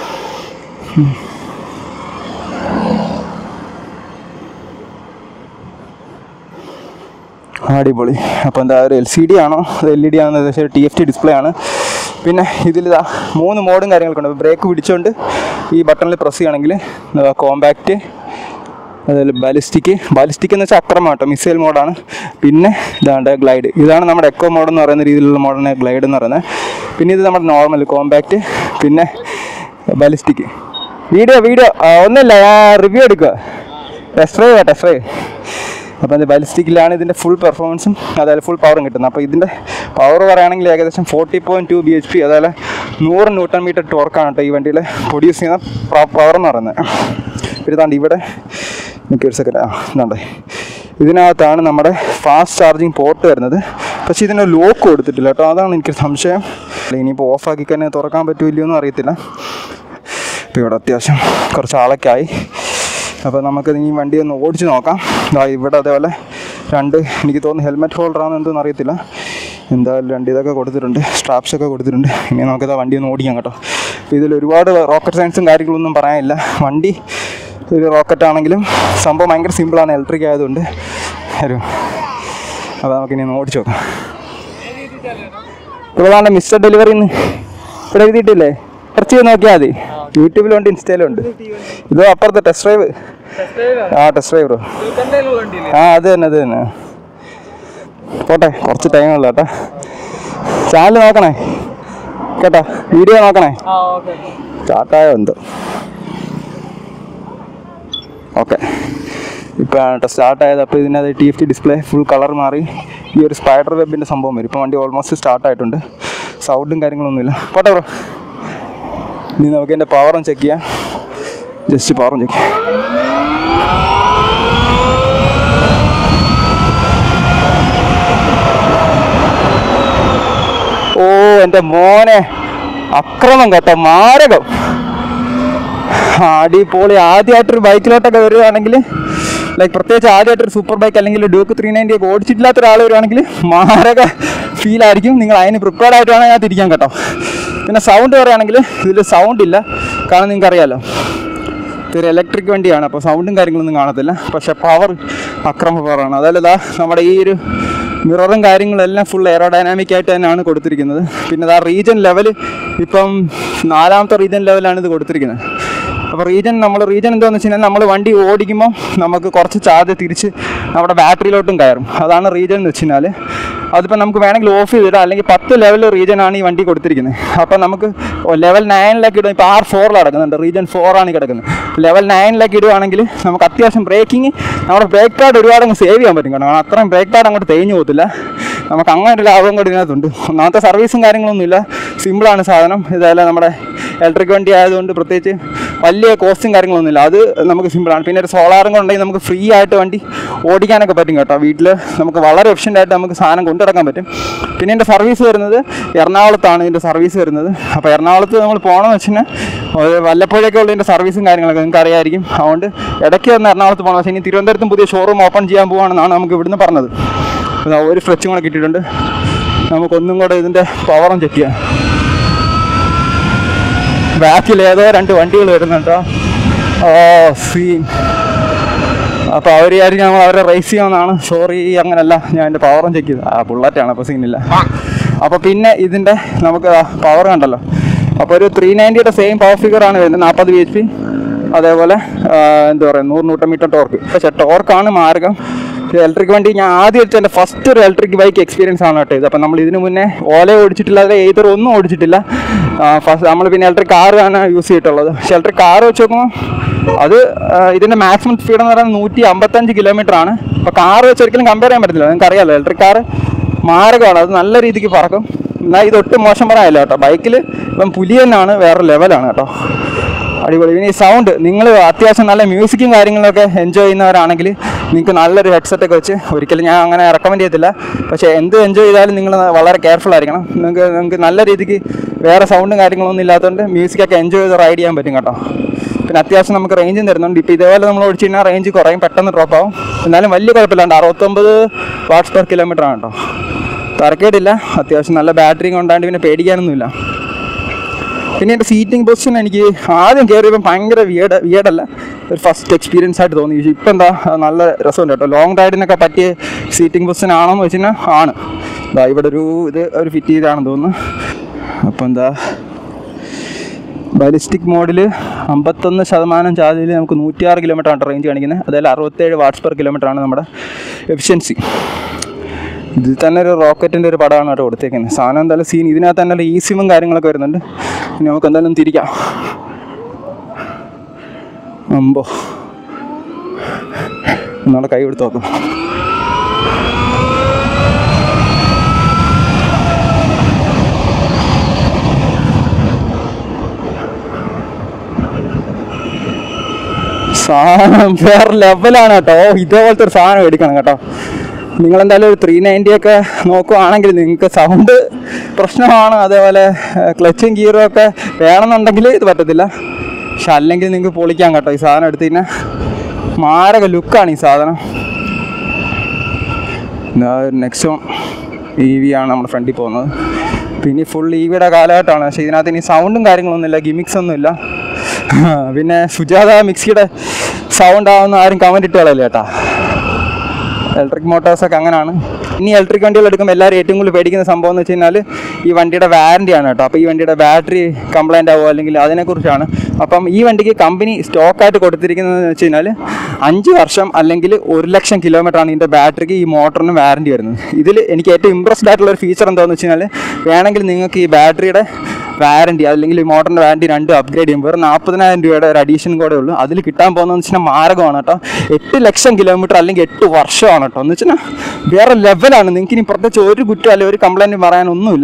[SPEAKER 1] അടിപൊളി അപ്പോൾ എന്താ ഒരു എൽ സി ഡി ആണോ അത് എൽ ഇ ഡി ആണോ ഏകദേശം ടി എഫ് ടി ഡിസ്പ്ലേ ആണ് പിന്നെ ഇതിലിതാ മൂന്ന് മോഡും കാര്യങ്ങളൊക്കെ ഉണ്ട് ബ്രേക്ക് പിടിച്ചുകൊണ്ട് ഈ ബട്ടണിൽ പ്രസ് ചെയ്യുകയാണെങ്കിൽ കോമ്പാക്റ്റ് അതുപോലെ ബാലിസ്റ്റിക് ബാലിസ്റ്റിക് എന്ന് വെച്ചാൽ അക്രമം കേട്ടോ മിസൈൽ മോഡാണ് പിന്നെ ഇതാണ്ട് ഗ്ലൈഡ് ഇതാണ് നമ്മുടെ എക്കോ മോഡ് എന്ന് പറയുന്ന രീതിയിലുള്ള മോഡാണ് ഗ്ലൈഡ് എന്ന് പറയുന്നത് പിന്നെ ഇത് നമ്മുടെ നോർമൽ കോമ്പാക്റ്റ് പിന്നെ ബാലിസ്റ്റിക് വീഡിയോ വീഡിയോ ഒന്നുമില്ല ഞാൻ റിവ്യൂ എടുക്കുക ടെസ്റ്റ് ഡ്രൈവ് ടെസ്റ്റ് ഡ്രൈവ് അപ്പോൾ അത് ബാലിസ്റ്റിക്കിലാണ് ഇതിൻ്റെ ഫുൾ പെർഫോമൻസും അതായത് ഫുൾ പവറും കിട്ടുന്നത് അപ്പോൾ ഇതിൻ്റെ പവർ പറയുകയാണെങ്കിൽ ഏകദേശം forty point two B H P അതായത് നൂറ് ന്യൂട്ടൺ മീറ്റർ ടോർക്കാണ് കേട്ടോ ഈ വണ്ടിയിൽ പ്രൊഡ്യൂസ് ചെയ്യുന്ന പവർ എന്ന് പറയുന്നത് പിന്നെ ഇതാണ്ട് ഇവിടെ എനിക്ക് ഒരു സെക്കൻഡ് ആ ഇതാണ്ട് ഇതിനകത്താണ് നമ്മുടെ ഫാസ്റ്റ് ചാർജിങ് പോർട്ട് വരുന്നത് പക്ഷേ ഇതിന് ലോക്ക് കൊടുത്തിട്ടില്ല കേട്ടോ അതാണ് എനിക്ക് സംശയം ഇനിയിപ്പോൾ ഓഫാക്കി തന്നെ തുറക്കാൻ പറ്റുമല്ലോ എന്നും അറിയത്തില്ല ഇപ്പോൾ ഇവിടെ അത്യാവശ്യം കുറച്ച് ആളൊക്കെ ആയി അപ്പോൾ നമുക്ക് ഈ വണ്ടി ഒന്ന് ഓടിച്ച് നോക്കാം ദാ ഇവിടെ അതേപോലെ രണ്ട് എനിക്ക് തോന്നുന്നു ഹെൽമെറ്റ് ഹോൾഡറാണെന്ന് എന്തെന്ന് അറിയത്തില്ല എന്തായാലും രണ്ട് ഇതൊക്കെ കൊടുത്തിട്ടുണ്ട് സ്ട്രാപ്സ് ഒക്കെ കൊടുത്തിട്ടുണ്ട് ഇനി നമുക്കിതാ വണ്ടി ഒന്ന് ഓടിക്കാം കേട്ടോ അപ്പോൾ ഇതിൽ ഒരുപാട് റോക്കറ്റ് സയൻസും കാര്യങ്ങളൊന്നും പറയാനില്ല വണ്ടി ഒരു റോക്കറ്റ് ആണെങ്കിലും സംഭവം ഭയങ്കര സിമ്പിളാണ് ഇലക്ട്രിക് ആയതുകൊണ്ട് ഒരു അപ്പോൾ നമുക്കിനി ഒന്ന് ഓടിച്ച് നോക്കാം ഇവിടെ മിസ്റ്റർ ഡെലിവറി ഇവിടെ എഴുതിയിട്ടില്ലേ സെർച്ച് ചെയ്ത് നോക്കിയാൽ മതി യൂട്യൂബിലുണ്ട് ഇൻസ്റ്റയിലുണ്ട് ഇത് അപ്പുറത്തെ ടെസ്റ്റ് ഡ്രൈവ് ആ ടെസ്റ്റ് ഡ്രൈവ് ബ്രോ ആ അത് തന്നെ അത് തന്നെ പോട്ടെ കുറച്ച് ടൈം ഉള്ളു കേട്ടോ ചാനൽ നോക്കണേ കേട്ടോ വീഡിയോ നോക്കണേ സ്റ്റാർട്ടായോ എന്തോ ഓക്കെ ഇപ്പോൾ സ്റ്റാർട്ട് ആയത് അപ്പോൾ ഇതിനകത്ത് T F T display full colour മാറി ഈ ഒരു സ്പൈഡർ വെബിൻ്റെ സംഭവം വരും ഇപ്പോൾ വണ്ടി ഓൾമോസ്റ്റ് സ്റ്റാർട്ട് ആയിട്ടുണ്ട് സൗണ്ടും കാര്യങ്ങളൊന്നുമില്ല പോട്ടെ ബ്രോ ഇനി നമുക്ക് എൻ്റെ പവറും ചെക്ക് ചെയ്യാം ജസ്റ്റ് പവറും ചെക്ക് ചെയ്യാം ഓ എൻ്റെ മോനെ അക്രമം കേട്ടോ മാരകം അടിപൊളി ആദ്യമായിട്ടൊരു ബൈക്കിലോട്ടൊക്കെ വരികയാണെങ്കിൽ ലൈക്ക് പ്രത്യേകിച്ച് ആദ്യമായിട്ടൊരു സൂപ്പർ ബൈക്ക് അല്ലെങ്കിൽ ഡ്യൂക്ക് ത്രീ നയൻറ്റി ഒക്കെ ഓടിച്ചിട്ടില്ലാത്ത ഒരാൾ വരുവാണെങ്കിൽ മാരക ഫീൽ ആയിരിക്കും നിങ്ങൾ അതിന് പ്രിപ്പയർഡ് ആയിട്ട് വേണം ഞാൻ തിരിക്കാൻ കേട്ടോ പിന്നെ സൗണ്ട് പറയുകയാണെങ്കിൽ ഇതിൽ സൗണ്ട് ഇല്ല കാരണം നിങ്ങൾക്ക് അറിയാലോ ഇതൊരു ഇലക്ട്രിക് വണ്ടിയാണ് അപ്പോൾ സൗണ്ടും കാര്യങ്ങളൊന്നും കാണത്തില്ല പക്ഷേ പവർ അക്രമ പവറാണ് അതല്ല ദാ നമ്മുടെ ഈ ഒരു മിററും കാര്യങ്ങളെല്ലാം ഫുൾ എയറോഡൈനാമിക് ആയിട്ട് തന്നെയാണ് കൊടുത്തിരിക്കുന്നത് പിന്നെ ആ റീജൻ ലെവൽ ഇപ്പം നാലാമത്തെ റീജൻ ലെവലാണ് ഇത് കൊടുത്തിരിക്കുന്നത് അപ്പോൾ റീജൻ നമ്മൾ റീജൻ എന്താണെന്ന് വെച്ച് കഴിഞ്ഞാൽ നമ്മൾ വണ്ടി ഓടിക്കുമ്പോൾ നമുക്ക് കുറച്ച് ചാർജ് തിരിച്ച് നമ്മുടെ ബാറ്ററിയിലോട്ടും കയറും അതാണ് റീജൻ എന്ന് വെച്ച് കഴിഞ്ഞാൽ അതിപ്പോൾ നമുക്ക് വേണമെങ്കിൽ ഓഫ് ചെയ്തിടാം അല്ലെങ്കിൽ പത്ത് ലെവൽ റീജനാണ് ഈ വണ്ടി കൊടുത്തിരിക്കുന്നത് അപ്പോൾ നമുക്ക് ലെവൽ നയനിലേക്ക് ഇടും ഇപ്പോൾ ആർ ഫോറിൽ കിടക്കുന്നുണ്ട് റീജൻ ഫോറാണ് ഈ കിടക്കുന്നത് ലെവൽ നയനിലേക്ക് ഇടുവാണെങ്കിൽ നമുക്ക് അത്യാവശ്യം ബ്രേക്കിംഗ് നമ്മുടെ ബ്രേക്ക് പാഡ് ഒരുപാട് അങ്ങ് സേവ് ചെയ്യാൻ പറ്റും കാരണം അത്രയും ബ്രേക്ക് പാഡ് അങ്ങോട്ട് തേഞ്ഞു പോകത്തില്ല നമുക്ക് അങ്ങനെ ഒരു ലാഭം കൂടി ഇതിനകത്തുണ്ട് ഒന്നാമത്തെ സർവീസും കാര്യങ്ങളൊന്നുമില്ല സിമ്പിളാണ് സാധനം ഇതല്ല നമ്മുടെ ഇലക്ട്രിക് വണ്ടി ആയതുകൊണ്ട് പ്രത്യേകിച്ച് വലിയ കോസ്റ്റും കാര്യങ്ങളൊന്നുമില്ല അത് നമുക്ക് സിമ്പിളാണ് പിന്നെ ഒരു സോളാറും കൂടെ ഉണ്ടെങ്കിൽ നമുക്ക് ഫ്രീ ആയിട്ട് വണ്ടി ഓടിക്കാനൊക്കെ പറ്റും കേട്ടോ വീട്ടിൽ നമുക്ക് വളരെ എഫിഷ്യൻ്റ് ആയിട്ട് നമുക്ക് സാധനം കൊണ്ടുനടക്കാൻ പറ്റും പിന്നെ എൻ്റെ സർവീസ് വരുന്നത് എറണാകുളത്താണ് ഇതിൻ്റെ സർവീസ് വരുന്നത് അപ്പോൾ എറണാകുളത്ത് നമ്മൾ പോകണമെന്ന് വെച്ച് കഴിഞ്ഞാൽ ഒരു വല്ലപ്പോഴൊക്കെ ഉള്ള ഇതിൻ്റെ സർവീസും കാര്യങ്ങളൊക്കെ നിങ്ങൾക്ക് അറിയായിരിക്കും അതുകൊണ്ട് ഇടയ്ക്ക് വന്ന് എറണാകുളത്ത് പോകണം പക്ഷേ ഇനി തിരുവനന്തപുരത്തും പുതിയ ഷോറൂം ഓപ്പൺ ചെയ്യാൻ പോവുകയാണെന്നാണ് നമുക്ക് ഇവിടുന്ന് പറഞ്ഞത് അപ്പോൾ ദാ ഒരു ഫ്ലച്ചും കൂടെ കിട്ടിയിട്ടുണ്ട് നമുക്കൊന്നും കൂടെ ഇതിൻ്റെ പവറും ചെക്ക് ചെയ്യാം ബാക്കിൽ ഏതോ രണ്ട് വണ്ടികൾ വരുന്നുണ്ടോ ഓ സീൻ അപ്പോൾ അവർ വിചാരിക്കും നമ്മൾ അവരെ റേസ് ചെയ്യാമെന്നാണ് സോറി അങ്ങനല്ല ഞാൻ എൻ്റെ പവറും ചെക്ക് ചെയ്തു ആ ബുള്ളറ്റാണ് അപ്പോൾ സീനില്ല അപ്പോൾ പിന്നെ ഇതിൻ്റെ നമുക്ക് പവർ കണ്ടല്ലോ അപ്പോൾ ഒരു ത്രീ നയൻറ്റിയുടെ സെയിം പവർ ഫിഗറാണ് വരുന്നത് നാൽപ്പത് ബി എച്ച് പി അതേപോലെ ആ, എന്താ പറയുക നൂറ് ന്യൂട്ടൺ മീറ്റർ ടോർക്ക് പക്ഷേ ടോർക്കാണ് മാർഗം ഇലക്ട്രിക് വണ്ടി ഞാൻ ആദ്യം എടുത്ത എൻ്റെ ഫസ്റ്റ് ഒരു ഇലക്ട്രിക് ബൈക്ക് എക്സ്പീരിയൻസ് ആണ് കേട്ടോ ഇത് അപ്പം നമ്മൾ ഇതിന് മുന്നേ ഓല ഓടിച്ചിട്ടില്ല അതിൽ ഏതൊരു ഒന്നും ഓടിച്ചിട്ടില്ല ഫസ്റ്റ് നമ്മൾ പിന്നെ ഇലക്ട്രിക് കാർ ആണ് യൂസ് ചെയ്തിട്ടുള്ളത് പക്ഷേ ഇലക്ട്രിക് കാർ വെച്ച് നോക്കുമ്പോൾ അത് ആ, ഇതിൻ്റെ മാക്സിമം സ്പീഡ് എന്ന് പറയുന്നത് നൂറ്റി അമ്പത്തഞ്ച് കിലോമീറ്റർ ആണ് അപ്പോൾ കാർ വെച്ച് ഒരിക്കലും കമ്പയർ ചെയ്യാൻ പറ്റില്ല നിങ്ങൾക്ക് അറിയാമല്ലോ ഇലക്ട്രിക് കാർ മാർഗമാണ് അത് നല്ല രീതിക്ക് പറക്കും എന്നാൽ ഇത് ഒട്ടും മോശം പറയാനില്ല കേട്ടോ ബൈക്കിൽ ഇപ്പം പുലി തന്നെയാണ് വേറെ ലെവലാണ് കേട്ടോ അടിപൊളി പിന്നെ ഈ സൗണ്ട് നിങ്ങൾ അത്യാവശ്യം നല്ല മ്യൂസിക്കും കാര്യങ്ങളൊക്കെ എൻജോയ് ചെയ്യുന്നവരാണെങ്കിൽ നിങ്ങൾക്ക് നല്ലൊരു ഹെഡ്സെറ്റ് ഒക്കെ വെച്ച് ഒരിക്കലും ഞാൻ അങ്ങനെ റെക്കമെൻഡ് ചെയ്യത്തില്ല പക്ഷേ എന്ത് എൻജോയ് ചെയ്താലും നിങ്ങൾ വളരെ കെയർഫുൾ ആയിരിക്കണം നിങ്ങൾക്ക് നിങ്ങൾക്ക് നല്ല രീതിക്ക് വേറെ സൗണ്ടും കാര്യങ്ങളൊന്നും ഇല്ലാത്തതുകൊണ്ട് മ്യൂസിക്കൊക്കെ എൻജോയ് ചെയ്ത് റൈഡ് ചെയ്യാൻ പറ്റും കേട്ടോ പിന്നെ അത്യാവശ്യം നമുക്ക് റേഞ്ചും തരുന്നുണ്ട് ഇപ്പോൾ ഇതേപോലെ നമ്മൾ ഓടിച്ചു കഴിഞ്ഞാൽ റേഞ്ച് കുറയും പെട്ടെന്ന് ഡ്രോപ്പ് ആവും എന്നാലും വലിയ കുഴപ്പമില്ലാണ്ട് അറുപത്തൊമ്പത് വാട്ട്സ് പെർ കിലോമീറ്റർ ആണ് കേട്ടോ തരക്കേടില്ല അത്യാവശ്യം നല്ല ബാറ്ററി കൊണ്ടാണ്ട് പിന്നെ പേടിക്കാനൊന്നുമില്ല പിന്നെ എൻ്റെ സീറ്റിംഗ് പൊസിഷൻ എനിക്ക് ആദ്യം കയറിയപ്പോൾ ഭയങ്കര വിയഡ് വിയഡല്ല ഒരു ഫസ്റ്റ് എക്സ്പീരിയൻസ് ആയിട്ട് തോന്നി പക്ഷേ ഇപ്പം എന്താ അത് നല്ല രസമുണ്ട് കേട്ടോ ലോങ് റൈഡിനൊക്കെ പറ്റിയ സീറ്റിംഗ് പൊസിഷൻ ആണോന്ന് വെച്ച് കഴിഞ്ഞാൽ ആണ് ഇതാ ഇവിടെ ഒരു ഇത് ഒരു ഫിറ്റ് ചെയ്താണെന്ന് തോന്നുന്നു അപ്പോൾ എന്താ ബാലിസ്റ്റിക് മോഡിൽ അമ്പത്തൊന്ന് ശതമാനം ചാർജിൽ നമുക്ക് നൂറ്റിയാറ് കിലോമീറ്റർ ആണ് റേഞ്ച് കാണിക്കുന്നത് അതായത് അറുപത്തേഴ് വാട്ട്സ് പെർ കിലോമീറ്റർ ആണ് നമ്മുടെ എഫിഷ്യൻസി ഇതിൽ തന്നെ ഒരു റോക്കറ്റിൻ്റെ ഒരു പടമാണ് കേട്ടോ കൊടുത്തേക്കുന്നത് സാധനം എന്തായാലും സീൻ ഇതിനകത്ത് തന്നെ ഈ സിമും കാര്യങ്ങളൊക്കെ വരുന്നുണ്ട് ഇനി നമുക്ക് എന്തായാലും തിരിക്കാം അമ്പോ ഒന്നാളെ കൈ കൊടുത്ത് നോക്കാം സാധനം വേറെ ലെവലാണ് കേട്ടോ ഇതേപോലത്തെ ഒരു സാധനം എടുക്കണം കേട്ടോ നിങ്ങൾ എന്തായാലും ഒരു ത്രീ നയൻറ്റി ഒക്കെ നോക്കുവാണെങ്കിൽ നിങ്ങൾക്ക് സൗണ്ട് പ്രശ്നമാണ് അതേപോലെ ക്ലച്ചും ഗിയറും ഒക്കെ വേണമെന്നുണ്ടെങ്കിൽ ഇത് പറ്റത്തില്ല പക്ഷെ അല്ലെങ്കിൽ നിങ്ങൾക്ക് പൊളിക്കാം കേട്ടോ ഈ സാധനം എടുത്തു കഴിഞ്ഞാൽ മാരക ലുക്കാണ് ഈ സാധനം നെക്സ്റ്റ് ഇ വി ആണ് നമ്മുടെ ഫ്രണ്ടിൽ പോകുന്നത് പിന്നെ ഫുൾ ഇ വിയുടെ കാലഘട്ടമാണ് പക്ഷേ ഇതിനകത്ത് ഇനി സൗണ്ടും കാര്യങ്ങളൊന്നുമില്ല ഗിമിക്സ് ഒന്നുമില്ല പിന്നെ സുജാത മിക്സിയുടെ സൗണ്ട് ആവുന്ന ആരും കമൻറ്റ് ഇട്ട് കളയില്ല കേട്ടാ ഇലക്ട്രിക് മോട്ടോഴ്സൊക്കെ അങ്ങനെയാണ് ഇനി ഇലക്ട്രിക് വണ്ടികൾ എടുക്കുമ്പോൾ എല്ലാവരും ഏറ്റവും കൂടുതൽ പേടിക്കുന്ന സംഭവം എന്ന് വെച്ച് കഴിഞ്ഞാൽ ഈ വണ്ടിയുടെ വാറണ്ടി ആണ് കേട്ടോ അപ്പോൾ ഈ വണ്ടിയുടെ ബാറ്ററി കംപ്ലൈൻ്റ് ആവുമോ അല്ലെങ്കിൽ അതിനെക്കുറിച്ചാണ് അപ്പം ഈ വണ്ടിക്ക് കമ്പനി സ്റ്റോക്കായിട്ട് കൊടുത്തിരിക്കുന്നതെന്ന് വെച്ച് കഴിഞ്ഞാൽ അഞ്ച് വർഷം അല്ലെങ്കിൽ ഒരു ലക്ഷം കിലോമീറ്റർ ആണ് ഇതിൻ്റെ ബാറ്ററിക്ക് ഈ മോട്ടറിന് വാറണ്ടി വരുന്നത് ഇതിൽ എനിക്ക് ഏറ്റവും ഇമ്പ്രസ്ഡ് ആയിട്ടുള്ള ഒരു ഫീച്ചർ എന്താണെന്ന് വെച്ച് കഴിഞ്ഞാൽ വേണമെങ്കിൽ നിങ്ങൾക്ക് ഈ ബാറ്ററിയുടെ വാറണ്ടി അല്ലെങ്കിൽ ഈ മോട്ടറിൻ്റെ വാറണ്ടി രണ്ടും അപ്ഗ്രേഡ് ചെയ്യും വെറും നാൽപ്പതിനായിരം രൂപയുടെ ഒരു അഡീഷൻ കൂടെ ഉള്ളൂ അതിൽ കിട്ടാൻ പോകുന്നതെന്ന് വെച്ചാൽ മാർഗമാണ് കേട്ടോ എട്ട് ലക്ഷം കിലോമീറ്റർ അല്ലെങ്കിൽ എട്ട് വർഷമാണ് കേട്ടോ എന്ന് വെച്ചാൽ വേറെ ലെവലാണ് നിങ്ങൾക്ക് ഇനി പ്രത്യേകിച്ച് ഒരു കുറ്റം അല്ലെങ്കിൽ ഒരു കംപ്ലൈൻറ്റ് പറയാനൊന്നുമില്ല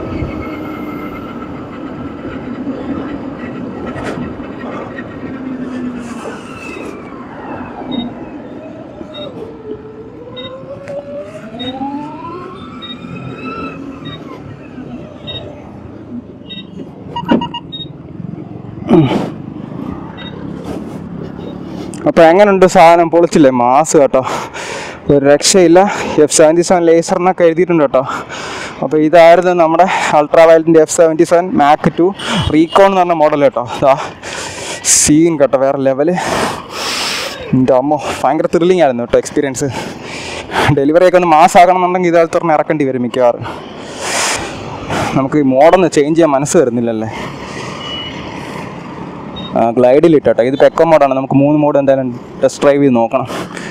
[SPEAKER 1] അപ്പോൾ എങ്ങനെയുണ്ട് സാധനം പൊളിച്ചില്ലേ മാസ് കേട്ടോ ഒരു രക്ഷയില്ല എഫ് സെവൻറ്റി സെവൻ ലേസറിനൊക്കെ എഴുതിയിട്ടുണ്ട് കേട്ടോ അപ്പോൾ ഇതായിരുന്നു നമ്മുടെ അൾട്രാ വയലറ്റിൻ്റെ F seventy seven Mach two Recon എന്ന് പറഞ്ഞ മോഡൽ കേട്ടോ ഇതാ സീൻ കേട്ടോ വേറെ ലെവല് എൻ്റെ അമ്മോ ഭയങ്കര ത്രില്ലിംഗ് ആയിരുന്നു കേട്ടോ എക്സ്പീരിയൻസ് ഡെലിവറി ഒക്കെ ഒന്ന് മാസാക്കണം എന്നുണ്ടെങ്കിൽ ഇതാലത്ത് പറഞ്ഞ് ഇറക്കേണ്ടി വരും മിക്കവാറും നമുക്ക് ഈ മോഡൊന്ന് ചേഞ്ച് ചെയ്യാൻ മനസ്സ് വരുന്നില്ലല്ലേ ഗ്ലൈഡിൽ ഇട്ടോ ഇത് പെക്കോ മോഡാണ് നമുക്ക് മൂന്ന് മോഡ് എന്തായാലും ടെസ്റ്റ് ഡ്രൈവ് ചെയ്ത് നോക്കണം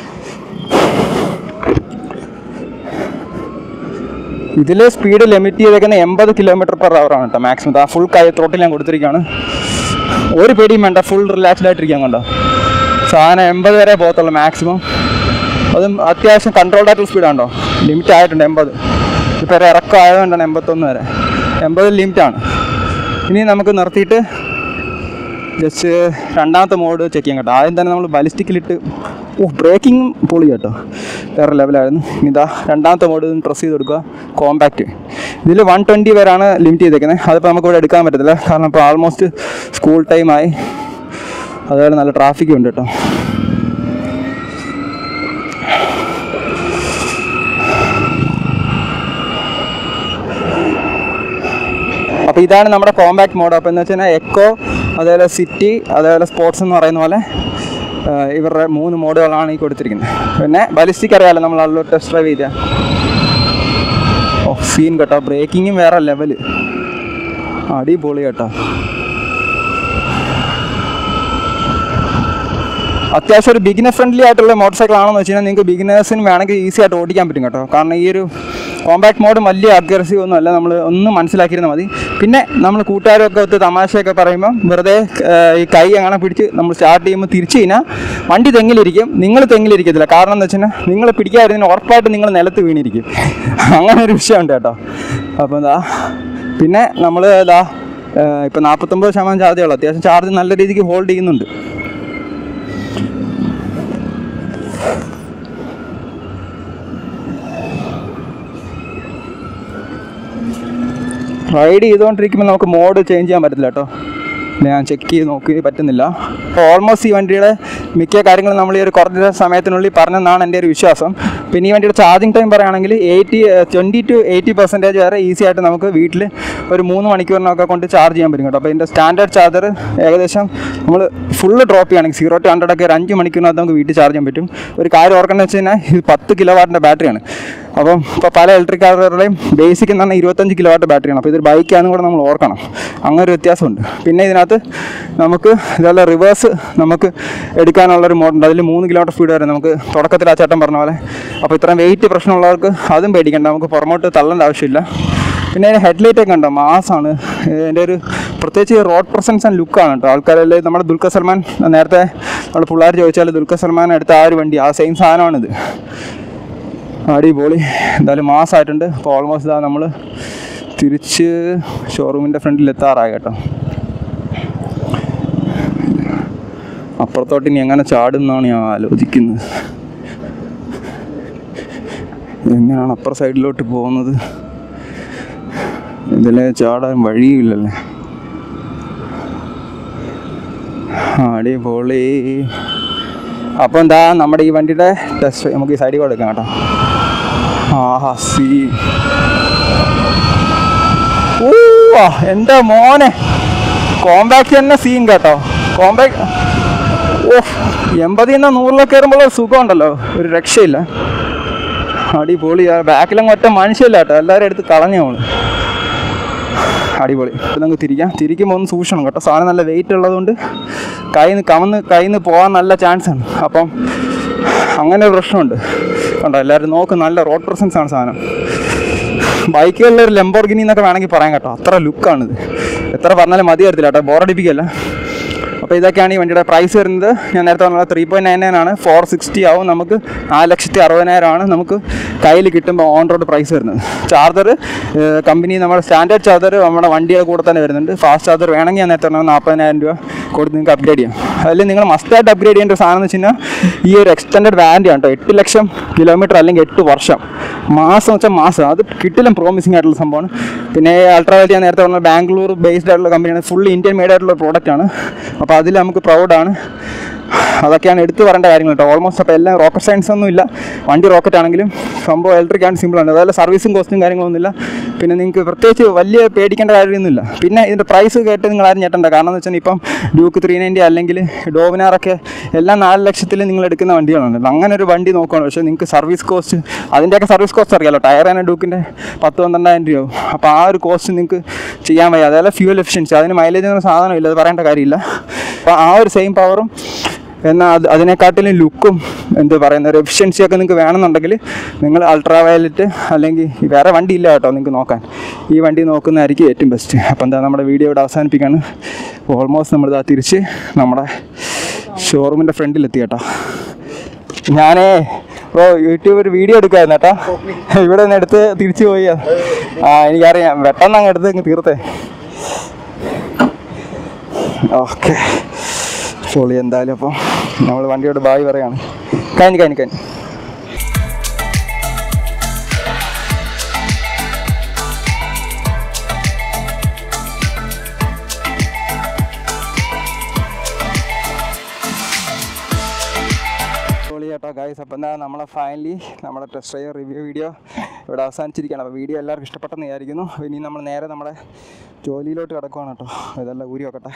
[SPEAKER 1] ഇതിൽ സ്പീഡ് ലിമിറ്റ് ചെയ്തേക്കുന്ന എൺപത് കിലോമീറ്റർ പെർ അവർ ആണ് കേട്ടോ മാക്സിമം ആ ഫുൾ കൈ ത്രോട്ടിൽ ഞാൻ കൊടുത്തിരിക്കുകയാണ് ഒരു പേടിയും വേണ്ട ഫുൾ റിലാക്സ്ഡ് ആയിട്ടിരിക്കാൻ കണ്ടോ സാധനം എൺപത് വരെ പോകത്തുള്ളൂ മാക്സിമം അതും അത്യാവശ്യം കൺട്രോൾഡ് ആയിട്ടുള്ള സ്പീഡാണോ ലിമിറ്റ് ആയിട്ടുണ്ട് എൺപത് ഇപ്പോൾ ഒരു ഇറക്കം ആയതുകൊണ്ടാണ് എൺപത്തൊന്ന് വരെ എൺപത് ലിമിറ്റാണ് ഇനി നമുക്ക് നിർത്തിയിട്ട് ജസ്റ്റ് രണ്ടാമത്തെ മോഡ് ചെക്ക് ചെയ്യാൻ കേട്ടോ ആദ്യം തന്നെ നമ്മൾ ബലിസ്റ്റിക്കിലിട്ട് ഓ ബ്രേക്കിംഗ് പൊളി കേട്ടോ വേറെ ലെവലായിരുന്നു ഇനി ഇതാ രണ്ടാമത്തെ മോഡ് പ്രസ് ചെയ്ത് കൊടുക്കുക കോമ്പാക്റ്റ് ഇതിൽ വൺ ട്വൻറ്റി വരെയാണ് ലിമിറ്റ് ചെയ്തേക്കുന്നത് അതിപ്പോൾ നമുക്ക് ഇവിടെ എടുക്കാൻ പറ്റത്തില്ല കാരണം ഇപ്പോൾ ആൾമോസ്റ്റ് സ്കൂൾ ടൈമായി അതുപോലെ നല്ല ട്രാഫിക്കും ഉണ്ട് കേട്ടോ അപ്പോൾ ഇതാണ് നമ്മുടെ കോമ്പാക്ട് മോഡ് അപ്പോൾ എന്ന് വെച്ച് കഴിഞ്ഞാൽ എക്കോ അതേപോലെ സിറ്റി അതേപോലെ സ്പോർട്സ് എന്ന് പറയുന്ന പോലെ ആ, ഇവരുടെ മൂന്ന് മോഡുകളാണ് ഈ കൊടുത്തിരിക്കുന്നത് പിന്നെ ബലിസ്റ്റിക് അറിയാമല്ലോ നമ്മൾ അതിലൂടെ ടെസ്റ്റ് ഡ്രൈവ് ചെയ്ത ഓ സീൻ കേട്ടോ ബ്രേക്കിങ്ങും വേറെ ലെവല് അടിപൊളി കേട്ടോ അത്യാവശ്യം ഒരു ബിഗിനർ ഫ്രണ്ട്ലി ആയിട്ടുള്ള മോട്ടോർ സൈക്കിൾ ആണെന്ന് വെച്ച് കഴിഞ്ഞാൽ നിങ്ങൾക്ക് ബിഗിനേഴ്സിന് വേണമെങ്കിൽ ഈസി ആയിട്ട് ഓടിക്കാൻ പറ്റും കേട്ടോ കാരണം ഈ ഒരു കോമ്പാക്ട് മോഡ് വലിയ അഗ്രസീവ് ഒന്നും അല്ല നമ്മൾ ഒന്ന് മനസ്സിലാക്കിയിരുന്നാൽ മതി പിന്നെ നമ്മൾ കൂട്ടുകാരൊക്കെ ഒത്ത് തമാശയൊക്കെ പറയുമ്പോൾ വെറുതെ ആ, ഈ കൈ അങ്ങനെ പിടിച്ച് നമ്മൾ സ്റ്റാർട്ട് ചെയ്യുമ്പോൾ തിരിച്ചു കഴിഞ്ഞാൽ വണ്ടി തെങ്ങിലിരിക്കും നിങ്ങൾ തെങ്ങിലിരിക്കത്തില്ല കാരണം എന്താ വെച്ചാൽ നിങ്ങൾ പിടിക്കാതിരുന്നതിന് ഉറപ്പായിട്ട് നിങ്ങൾ നിലത്ത് വീണിരിക്കും അങ്ങനെ ഒരു വിഷയമുണ്ട് കേട്ടോ അപ്പോൾ എന്താ പിന്നെ നമ്മൾ ഇതാ ഇപ്പോൾ നാൽപ്പത്തൊമ്പത് ശതമാനം ചാർജേ ഉള്ളൂ അത്യാവശ്യം ചാർജ് നല്ല രീതിക്ക് ഹോൾഡ് ചെയ്യുന്നുണ്ട് റൈഡ് ചെയ്തുകൊണ്ടിരിക്കുമ്പോൾ നമുക്ക് മോഡ് ചേഞ്ച് ചെയ്യാൻ പറ്റില്ല കേട്ടോ ഞാൻ ചെക്ക് ചെയ്ത് നോക്കി പറ്റുന്നില്ല അപ്പോൾ ഓൾമോസ്റ്റ് ഈ വണ്ടിയുടെ മിക്ക കാര്യങ്ങളും നമ്മൾ ഈ ഒരു കുറഞ്ഞ സമയത്തിനുള്ളിൽ പറഞ്ഞെന്നാണ് എൻ്റെ ഒരു വിശ്വാസം പിന്നെ ഈ വണ്ടിയുടെ ചാർജിങ് ടൈം പറയുകയാണെങ്കിൽ eighty twenty to eighty percentage വരെ ഈസി ആയിട്ട് നമുക്ക് വീട്ടിൽ ഒരു മൂന്ന് മണിക്കൂറിനൊക്കെ കൊണ്ട് ചാർജ് ചെയ്യാൻ പറ്റും കേട്ടോ അപ്പോൾ ഇതിൻ്റെ സ്റ്റാൻഡേർഡ് ചാർജർ ഏകദേശം നമ്മൾ ഫുള്ള് ഡ്രോപ്പ് ചെയ്യുകയാണെങ്കിൽ സീറോ ടു ഹൺഡ്രഡ് ഒക്കെ ഒരു അഞ്ച് മണിക്കൂറിനകത്ത് നമുക്ക് വീട്ടിൽ ചാർജ് ചെയ്യാൻ പറ്റും ഒരു കാര്യം ഓർക്കണമെന്ന് വെച്ച് കഴിഞ്ഞാൽ ഇത് പത്ത് കിലോ വാട്ടിൻ്റെ ബാറ്ററിയാണ് അപ്പം ഇപ്പോൾ പല ഇലക്ട്രിക് കാറുകളുടെയും ബേസിക് എന്ന് പറഞ്ഞാൽ ഇരുപത്തഞ്ച് കിലോ വാട്ട് ബാറ്ററിയാണ് അപ്പോൾ ഇതൊരു ബൈക്കാണെന്ന് കൂടെ നമ്മൾ ഓർക്കണം അങ്ങനെ ഒരു വ്യത്യാസമുണ്ട് പിന്നെ ഇതിനകത്ത് നമുക്ക് ഇതുപോലെ റിവേഴ്സ് നമുക്ക് എടുക്കാനുള്ളൊരു മോഡുണ്ട് അതിൽ മൂന്ന് കിലോമീറ്റർ സ്പീഡ് വരെ നമുക്ക് തുടക്കത്തിൽ ആ ചേട്ടൻ പറഞ്ഞ പോലെ അപ്പോൾ ഇത്രയും വെയിറ്റ് പ്രശ്നമുള്ളവർക്ക് അതും പേടിക്കണ്ട നമുക്ക് പുറമോട്ട് തള്ളേണ്ട ആവശ്യമില്ല പിന്നെ അതിന് ഹെഡ്ലൈറ്റ് ഒക്കെ ഉണ്ടോ മാസാണ് ഇതിൻ്റെ ഒരു പ്രത്യേകിച്ച് റോഡ് പ്രസൻസ് ആൻഡ് ലുക്കാണ് കേട്ടോ ആൾക്കാരെല്ലാം നമ്മുടെ ദുൽഖർ സൽമാൻ നേരത്തെ നമ്മൾ പിള്ളേർ ചോദിച്ചാൽ ദുൽഖർ സൽമാൻ എടുത്ത ആ ഒരു വണ്ടി ആ സെയിം സാധനമാണിത് അടിപൊളി എന്തായാലും മാസമായിട്ടുണ്ട് അപ്പോൾ ഓൾമോസ്റ്റ് ഇതാ നമ്മൾ തിരിച്ച് ഷോറൂമിൻ്റെ ഫ്രണ്ടിൽ എത്താറായി കേട്ടോ അപ്പുറത്തോട്ട് ഇനി എങ്ങനെ ചാടും എന്നാണ് ഞാൻ ആലോചിക്കുന്നത് എങ്ങനെയാണ് അപ്പുറ സൈഡിലോട്ട് പോകുന്നത് ഇതിലെ ചാടാൻ വഴിയില്ലല്ലേ അടിപൊളി അപ്പോൾ എന്താ നമ്മുടെ ഈ വണ്ടിയുടെ ടെസ്റ്റ് നമുക്ക് ഈ സൈഡിൽ കൂടെ എടുക്കാം കേട്ടോ ആഹാ സീ ഊവാ എൻ്റെ മോനെ കോമ്പാക്ട് തന്നെ സീൻ കേട്ടോ കോമ്പാക്ട് ഓ എൺപതിൽ നിന്ന് നൂറിലൊക്കെ കയറുമ്പോൾ സുഖം ഉണ്ടല്ലോ ഒരു രക്ഷയില്ല അടിപൊളി ബാക്കിലങ്ങ് ഒറ്റ മനുഷ്യല്ല കേട്ടോ എല്ലാവരും എടുത്ത് കളഞ്ഞു നമ്മള് അടിപൊളി ഇപ്പം നമുക്ക് തിരിക്കാം തിരിക്കുമ്പോൾ ഒന്ന് സൂക്ഷിക്കണം കേട്ടോ സാധനം നല്ല വെയിറ്റ് ഉള്ളതുകൊണ്ട് കയ്യിൽ നിന്ന് കമന്ന് കയ്യിൽ നിന്ന് പോകാൻ നല്ല ചാൻസ് ആണ് അപ്പം അങ്ങനെ ഒരു പ്രശ്നമുണ്ട് കണ്ടോ എല്ലാവരും നോക്ക് നല്ല റോഡ് പ്രസൻസ് ആണ് സാധനം ബൈക്കുകളിൽ ഒരു ലംബോർഗിനി എന്നൊക്കെ വേണമെങ്കിൽ പറയാം കേട്ടോ അത്ര ലുക്കാണിത് എത്ര പറഞ്ഞാലും മതി വരത്തില്ല കേട്ടോ ബോറടിപ്പിക്കല്ല അപ്പോൾ ഇതൊക്കെയാണ് ഈ വണ്ടിയുടെ പ്രൈസ് വരുന്നത് ഞാൻ നേരത്തെ പറഞ്ഞത് ത്രീ പോയിൻറ്റ് നയൻ നയൻ ആണ് ഫോർ സിക്സ്റ്റി ആവും നമുക്ക് നാല് ലക്ഷത്തി അറുപതിനായിരമാണ് നമുക്ക് കയ്യിൽ കിട്ടുമ്പോൾ ഓൺ റോഡ് പ്രൈസ് വരുന്നത് ചാർജർ കമ്പനി നമ്മുടെ സ്റ്റാൻഡേർഡ് ചാർജർ നമ്മുടെ വണ്ടിയുടെ കൂടെ തന്നെ വരുന്നുണ്ട് ഫാസ്റ്റ് ചാർജർ വേണമെങ്കിൽ ഞാൻ നേരത്തെ പറഞ്ഞത് നാൽപ്പതിനായിരം രൂപ കൊടുത്ത് നിങ്ങൾക്ക് അപ്ഗ്രേഡ് ചെയ്യാം അതിൽ നിങ്ങൾ മസ്റ്റായിട്ട് അപ്ഗ്രേഡ് ചെയ്യേണ്ട ഒരു സാധനം എന്ന് വെച്ച് കഴിഞ്ഞാൽ ഈ ഒരു എക്സ്റ്റൻഡ് വാറൻറ്റി ആണ് കേട്ടോ എട്ട് ലക്ഷം കിലോമീറ്റർ അല്ലെങ്കിൽ എട്ട് വർഷം മാസം വെച്ചാൽ മാസം അത് കിട്ടിലും പ്രോമിസിങ് ആയിട്ടുള്ള സംഭവമാണ് പിന്നെ അൾട്രാവൈറ്റ് ഞാൻ നേരത്തെ പറഞ്ഞ ബാംഗ്ലൂർ ബേസ്ഡ് ആയിട്ടുള്ള കമ്പനിയാണ് ഫുള്ളി ഇന്ത്യൻ മെയ്ഡ് ആയിട്ടുള്ള പ്രോഡക്റ്റ് ആണ് അപ്പോൾ അതിൽ നമുക്ക് പ്രൗഡാണ് അതൊക്കെയാണ് എടുത്തു പറയേണ്ട കാര്യങ്ങൾ കേട്ടോ ഓൾമോസ്റ്റ് അപ്പോൾ എല്ലാം റോക്കറ്റ് സയൻസ് ഒന്നും ഇല്ല വണ്ടി റോക്കറ്റ് ആണെങ്കിലും സംഭവം ഇലക്ട്രിക് ആണ് സിമ്പിളാണ് അതുപോലെ സർവീസും കോസ്റ്റും കാര്യങ്ങളൊന്നുമില്ല പിന്നെ നിങ്ങൾക്ക് പ്രത്യേകിച്ച് വലിയ പേടിക്കേണ്ട കാര്യമൊന്നുമില്ല പിന്നെ ഇതിൻ്റെ പ്രൈസ് കേട്ട് നിങ്ങൾ ആരും ഞെട്ടണ്ട കാരണം എന്ന് വെച്ചാൽ ഇപ്പം ഡ്യൂക്ക് ത്രീ നയൻറ്റി അല്ലെങ്കിൽ ഡോമിനാറൊക്കെ എല്ലാം നാല് ലക്ഷത്തിൽ നിങ്ങൾ എടുക്കുന്ന വണ്ടികളാണ് അങ്ങനെ ഒരു വണ്ടി നോക്കുകയാണ് പക്ഷേ നിങ്ങൾക്ക് സർവീസ് കോസ്റ്റ് അതിൻ്റെയൊക്കെ സർവീസ് കോസ്റ്റ് അറിയാലോ ടയറാണ് ഡ്യൂക്കിൻ്റെ പത്ത് പന്ത്രണ്ടായിരം രൂപ അപ്പോൾ ആ ഒരു കോസ്റ്റ് നിങ്ങൾക്ക് ചെയ്യാൻ വയ്യ അതേപോലെ ഫ്യൂൽ എഫിഷ്യൻസി അതിന് മൈലേജ് എന്ന സാധനമില്ല അത് പറയേണ്ട കാര്യമില്ല അപ്പോൾ ആ ഒരു സെയിം പവറും എന്നാൽ അത് അതിനെക്കാട്ടിലും ലുക്കും എന്ത് പറയുന്ന ഒരു എഫിഷ്യൻസി ഒക്കെ നിങ്ങൾക്ക് വേണമെന്നുണ്ടെങ്കിൽ നിങ്ങൾ അൾട്രാ വയലറ്റ് അല്ലെങ്കിൽ ഈ വേറെ വണ്ടി ഇല്ല കേട്ടോ നിങ്ങൾക്ക് നോക്കാൻ ഈ വണ്ടി നോക്കുന്നതായിരിക്കും ഏറ്റവും ബെസ്റ്റ് അപ്പോൾ എന്താ നമ്മുടെ വീഡിയോ ഇവിടെ അവസാനിപ്പിക്കുകയാണ് ഓൾമോസ്റ്റ് നമ്മളിതാ തിരിച്ച് നമ്മുടെ ഷോറൂമിൻ്റെ ഫ്രണ്ടിലെത്തി കേട്ടോ ഞാനേ ഇപ്പോൾ യൂട്യൂബ് ഒരു വീഡിയോ എടുക്കായിരുന്നു കേട്ടോ ഇവിടെ നിന്ന് എടുത്ത് തിരിച്ചു പോയി ആ എനിക്കറിയാം പെട്ടെന്ന് അങ്ങ് എടുത്ത് അങ്ങ് തീർത്തേ ഓക്കെ പൊളി എന്തായാലും അപ്പം നമ്മൾ വണ്ടിയോട് ബായ് പറയാണ് കഴിഞ്ഞ് കഴിഞ്ഞ് കഴിഞ്ഞ് പൊളി കേട്ടോ ഗൈസ് അപ്പം എന്താ നമ്മളെ ഫൈനലി നമ്മുടെ ടെസ്റ്റ് ഡ്രൈവ് റിവ്യൂ വീഡിയോ ഇവിടെ അവസാനിച്ചിരിക്കുകയാണ് അപ്പോൾ വീഡിയോ എല്ലാവർക്കും ഇഷ്ടപ്പെട്ടെന്ന് വിചാരിക്കുന്നു അപ്പോൾ ഇനി നമ്മൾ നേരെ നമ്മുടെ ജോലിയിലോട്ട് കിടക്കുവാണ് കേട്ടോ ഇതെല്ലാം ഊരി വെക്കട്ടെ